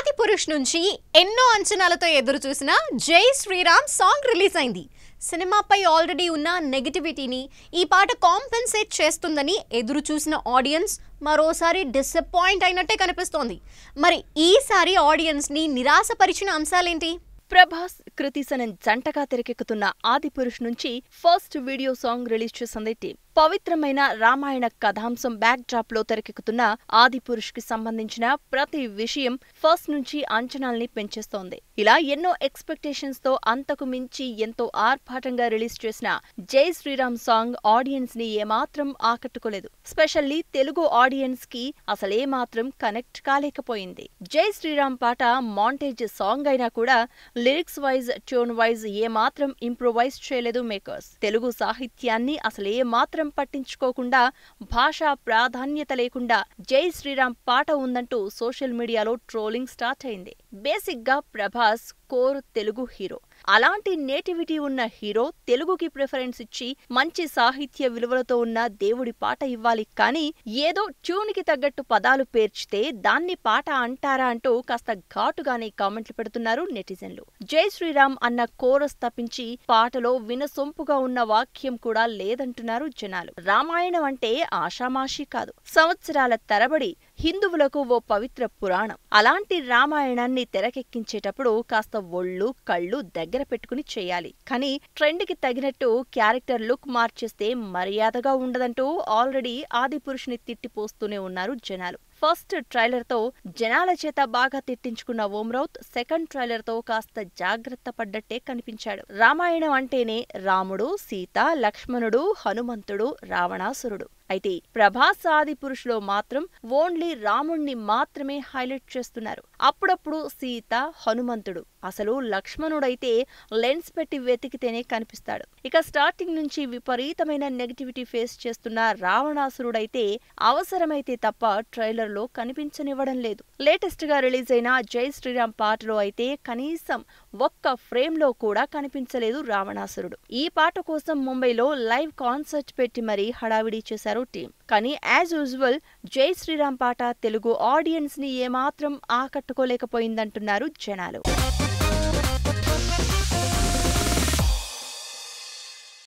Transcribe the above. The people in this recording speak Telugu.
ఆది పురుష్ నుంచి ఎన్నో అంచనాలతో ఎదురు చూసిన జై శ్రీరామ్ సాంగ్ రిలీజ్ అయింది సినిమాపై ఆల్రెడీ ఉన్న నెగిటివిటీని ఈ పాట కాంపెన్సేట్ చేస్తుందని ఎదురు చూసిన ఆడియన్స్ మరోసారి డిసప్పాయింట్ అయినట్టే కనిపిస్తోంది మరి ఈసారి ఆడియన్స్ని నిరాశపరిచిన అంశాలేంటి ప్రభాస్ కృతి సనన్ జంటగా తెరకెక్కుతున్న ఆది పురుష్ నుంచి ఫస్ట్ వీడియో సాంగ్ రిలీజ్ చేసింది టీం పవిత్రమైన రామాయణ కథాంశం బ్యాక్ డ్రాప్ లో తెరకెక్కుతున్న ఆది పురుష్ కి సంబంధించిన ప్రతి విషయం ఫస్ట్ నుంచి అంచనాల్ని పెంచేస్తోంది ఇలా ఎన్నో ఎక్స్పెక్టేషన్స్ తో అంతకు మించి ఎంతో ఆర్భాటంగా రిలీజ్ చేసిన జై శ్రీరామ్ సాంగ్ ఆడియన్స్ ని ఏమాత్రం ఆకట్టుకోలేదు స్పెషల్లీ తెలుగు ఆడియన్స్ కి అసలేమాత్రం కనెక్ట్ కాలేకపోయింది జై శ్రీరామ్ పాట మాంటేజ్ సాంగ్ అయినా కూడా లిరిక్స్ వైజ్ ట్యూన్ వైజ్ ఏమాత్రం ఇంప్రూవైజ్ చేయలేదు మేకర్స్ తెలుగు సాహిత్యాన్ని అసలే మాత్రం పట్టించుకోకుండా భాషా ప్రాధాన్యత లేకుండా జై శ్రీరామ్ పాట ఉందంటూ సోషల్ మీడియాలో ట్రోలింగ్ స్టార్ట్ అయింది బేసిక్ గా ప్రభాస్ కోర్ తెలుగు హీరో అలాంటి నేటివిటీ ఉన్న హీరో తెలుగుకి ప్రిఫరెన్స్ ఇచ్చి మంచి సాహిత్య విలువలతో ఉన్న దేవుడి పాట ఇవ్వాలి కానీ ఏదో ట్యూన్ కి తగ్గట్టు పదాలు పేర్చితే దాన్ని పాట అంటారా అంటూ కాస్త ఘాటుగానే కామెంట్లు పెడుతున్నారు నెటిజన్లు జై శ్రీరామ్ అన్న కోరస్ తప్పించి పాటలో వినసొంపుగా ఉన్న వాక్యం కూడా లేదంటున్నారు జనాలు రామాయణం అంటే ఆషామాషీ కాదు సంవత్సరాల తరబడి హిందువులకు ఓ పవిత్ర పురాణం అలాంటి రామాయణాన్ని తెరకెక్కించేటప్పుడు కాస్త ఒళ్ళు కళ్ళు దగ్గర పెట్టుకుని చేయాలి కానీ ట్రెండ్ కి తగినట్టు క్యారెక్టర్ లుక్ మార్చేస్తే మర్యాదగా ఉండదంటూ ఆల్రెడీ ఆది పురుషుని తిట్టిపోస్తూనే ఉన్నారు జనాలు ఫస్ట్ ట్రైలర్ తో జనాల చేత బాగా తిట్టించుకున్న ఓమ్రౌత్ సెకండ్ ట్రైలర్ తో కాస్త జాగ్రత్త పడ్డట్టే కనిపించాడు రామాయణం అంటేనే రాముడు సీత లక్ష్మణుడు హనుమంతుడు రావణాసురుడు అయితే ప్రభాస్ ఆది పురుషులో మాత్రం ఓన్లీ రాముణ్ణి మాత్రమే హైలైట్ చేస్తున్నారు అప్పుడప్పుడు సీత హనుమంతుడు అసలు లక్ష్మణుడైతే లెన్స్ పెట్టి వెతికితేనే కనిపిస్తాడు ఇక స్టార్టింగ్ నుంచి విపరీతమైన నెగటివిటీ ఫేస్ చేస్తున్న రావణాసురుడైతే అవసరమైతే తప్ప ట్రైలర్ లో కనిపించనివ్వడం లేదు లేటెస్ట్ గా రిలీజ్ అయిన జై శ్రీరామ్ పాటలో అయితే కనీసం ఒక్క ఫ్రేమ్ లో కూడా కనిపించలేదు రావణాసురుడు ఈ పాట కోసం ముంబైలో లైవ్ కాన్సర్ట్ పెట్టి మరీ హడావిడి చేశారు టీం కానీ యాజ్ యూజువల్ జై శ్రీరామ్ పాట తెలుగు ఆడియన్స్ ని ఏమాత్రం ఆకట్టుకోలేకపోయిందంటున్నారు జనాలు